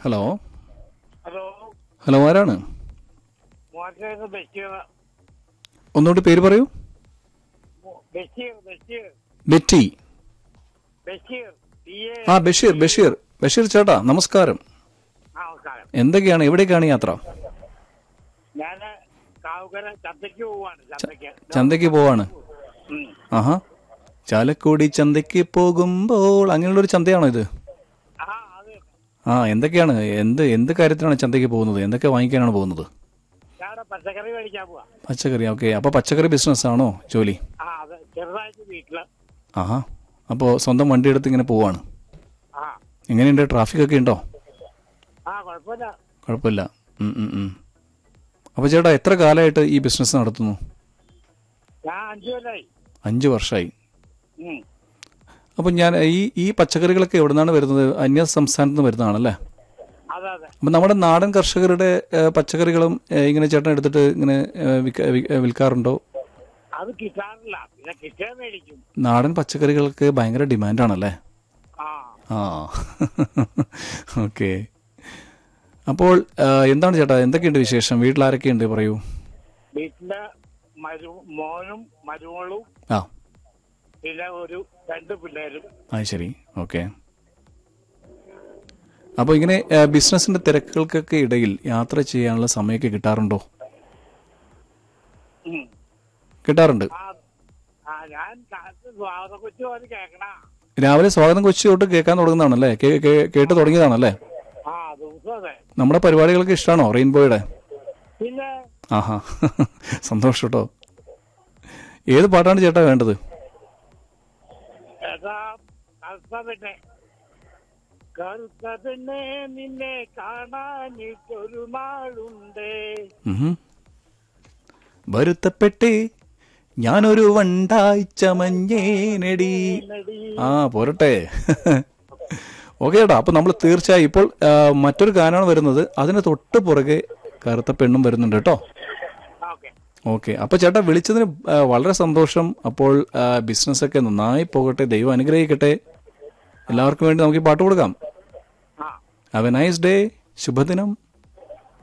Hello hello hello ആരാണ് മോശം ബഷീർ ഒന്നുകൂടി പേര് പറയൂ Basheer Basheer Betty Basheer B A ആ ബഷീർ ബഷീർ ബഷീർ ചേട്ടാ നമസ്കാരം നമസ്കാരം എന്തൊക്കെയാണ് എവിടേക്കാണ് യാത്ര ഞാൻ കാവുകര ചന്തയ്ക്ക് പോവാണ് ചന്തയ്ക്ക് ചന്തയ്ക്ക് പോവാണ് ഉം. ആഹാ ചാലക്കുടി ചന്തയ്ക്ക് പോകുമ്പോൾ അങ്ങനെയുള്ളൊരു ചന്തയാണോ ഇത് ആ അത് ആ എന്തൊക്കെയാണ് എന്ത് എന്ത് കാര്യത്തിനാണ് ചന്തയ്ക്ക് പോകുന്നത് എന്തൊക്കെ വാങ്ങിക്കാനാണ് പോകുന്നത് ഞാൻ പച്ചക്കറി മേടിക്കാൻ പോവാ പച്ചക്കറി ഓക്കെ അപ്പോൾ പച്ചക്കറി ബിസിനസ് ആണോ ജോലി ആ അത് ചെറുതായിട്ട് വീട്ടില് ആഹാ അപ്പോൾ സ്വന്തം വണ്ടി എടുത്ത് ഇങ്ങനെ പോവാണ് ആ എങ്ങനെയുണ്ട് ട്രാഫിക് ഒക്കെ ഉണ്ടോ ആ കുഴപ്പമില്ല കുഴപ്പമില്ല ഉം, ഉം, ഉം. അപ്പോൾ ചേട്ടാ എത്ര കാലമായിട്ട് ഈ ബിസിനസ് നടത്തുന്നു ഞാൻ അഞ്ചു കൊല്ലായി അഞ്ച് വർഷമായി ഉം. അപ്പം ഞാൻ ഈ ഈ പച്ചക്കറികളൊക്കെ എവിടെ നിന്നാണ് വരുന്നത് അന്യ സംസ്ഥാനത്ത് നിന്ന് വരുന്നതാണല്ലേ അതെ അതെ അപ്പം നമ്മുടെ നാടൻ കർഷകരുടെ ഏഹ്, പച്ചക്കറികളും ഏഹ്, ഇങ്ങനെ ചേട്ടൻ എടുത്തിട്ട് ഇങ്ങനെ ഏഹ്, വിൽക്ക- വി- ഏഹ്, വിൽക്കാറുണ്ടോ അത് കിട്ടാറില്ല പിന്നെ കിട്ടിയാൽ മേടിക്കും നാടൻ പച്ചക്കറികൾക്ക് ഭയങ്കര ഡിമാൻഡാണല്ലേ ആ ആ ഓക്കെ അപ്പോൾ ഏഹ്, എന്താണ് ചേട്ടാ എന്തൊക്കെയുണ്ട് വിശേഷം വീട്ടിൽ ആരൊക്കെയുണ്ട് പറയൂ വീട്ടില് മരു മോനും മരുമോളും ആ പിന്നെ ഒരു രണ്ട് പിള്ളേരും ആ ശരി ഓക്കെ അപ്പോൾ ഇങ്ങനെ ഏഹ്, ബിസിനസിന്റെ തിരക്കുകൾക്കൊക്കെ ഇടയിൽ യാത്ര ചെയ്യാനുള്ള സമയമൊക്കെ കിട്ടാറുണ്ടോ ഉം. കിട്ടാറുണ്ട് ആ ആ ഞാൻ കാലത്ത് സ്വാഗത കൊച്ചു പോലെ കേക്കണ രാവിലെ സ്വാഗതം കൊച്ചി തൊട്ട് കേൾക്കാൻ തുടങ്ങുന്നതാണല്ലേ കേ- കേ- കേട്ട് തുടങ്ങിയതാണല്ലേ ആ ദിവസം അതെ നമ്മുടെ പരിപാടികൾക്ക് ഇഷ്ടമാണോ റെയിൻബോയുടെ പിന്നെ ആഹാ സന്തോഷം കേട്ടോ ഏത് പാട്ടാണ് ചേട്ടാ വേണ്ടത് ഏതാ കറുത്ത പിന്നെ കറുത്ത പിന്നെ നിന്നെ കാണാനിട്ടൊരു നാളുണ്ട് ഉഹും. വരുത്തപ്പെട്ട് ഞാനൊരു വണ്ടായി ചമഞ്ഞേനടി നടി ആ പോരട്ടെ ഓക്കെ ചേട്ടാ അപ്പൊ നമ്മൾ തീർച്ചയായും ഇപ്പോൾ ആ, മറ്റൊരു ഗാനമാണ് വരുന്നത് അതിന് തൊട്ട് പുറകെ കറുത്ത പെണ്ണും വരുന്നുണ്ട് കേട്ടോ ഓക്കെ ഓക്കെ അപ്പൊ ചേട്ടാ വിളിച്ചതിന് ആ, വളരെ സന്തോഷം അപ്പോൾ ബിസിനസ് ഒക്കെ നന്നായി പോകട്ടെ ദൈവം അനുഗ്രഹിക്കട്ടെ എല്ലാവർക്കും വേണ്ടി നമുക്ക് ഈ പാട്ട് കൊടുക്കാം ആ ഹാവ് എ നൈസ് ഡേ ശുഭദിനം